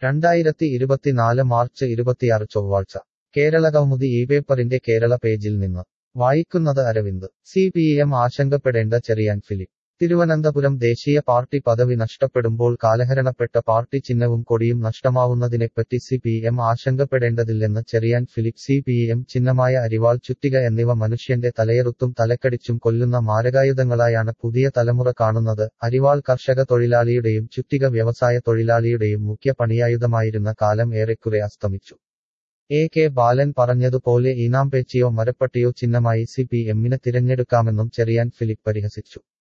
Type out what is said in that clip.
രണ്ടായിരത്തി ഇരുപത്തിനാല് മാർച്ച് ഇരുപത്തിയാറ് ചൊവ്വാഴ്ച കേരള കൗമുദി ഈ പേപ്പറിന്റെ കേരള പേജിൽ നിന്ന് വായിക്കുന്നത് അരവിന്ദ് സി പി എം ആശങ്കപ്പെടേണ്ട ചെറിയാൻ ഫിലിപ്പ് തിരുവനന്തപുരം ദേശീയ പാർട്ടി പദവി നഷ്ടപ്പെടുമ്പോൾ കാലഹരണപ്പെട്ട പാർട്ടി ചിഹ്നവും കൊടിയും നഷ്ടമാവുന്നതിനെപ്പറ്റി സി പി എം ആശങ്കപ്പെടേണ്ടതില്ലെന്ന് Cherian Philip C P M ചിഹ്നമായ അരിവാൾ ചുറ്റിക എന്നിവ മനുഷ്യന്റെ തലയെറുത്തും തലക്കടിച്ചും കൊല്ലുന്ന മാരകായുധങ്ങളായാണ് പുതിയ തലമുറ കാണുന്നത് അരിവാൾ കർഷക തൊഴിലാളിയുടെയും ചുറ്റിക വ്യവസായ തൊഴിലാളിയുടെയും മുഖ്യ പണിയായുധമായിരുന്ന കാലം ഏറെക്കുറെ അസ്തമിച്ചു എ കെ ബാലൻ പറഞ്ഞതുപോലെ ഈനാംപേച്ചിയോ മരപ്പട്ടിയോ ചിഹ്നമായി സി പി എമ്മിന് തിരഞ്ഞെടുക്കാമെന്നും ചെറിയാൻ ഫിലിപ്പ് പരിഹസിച്ചു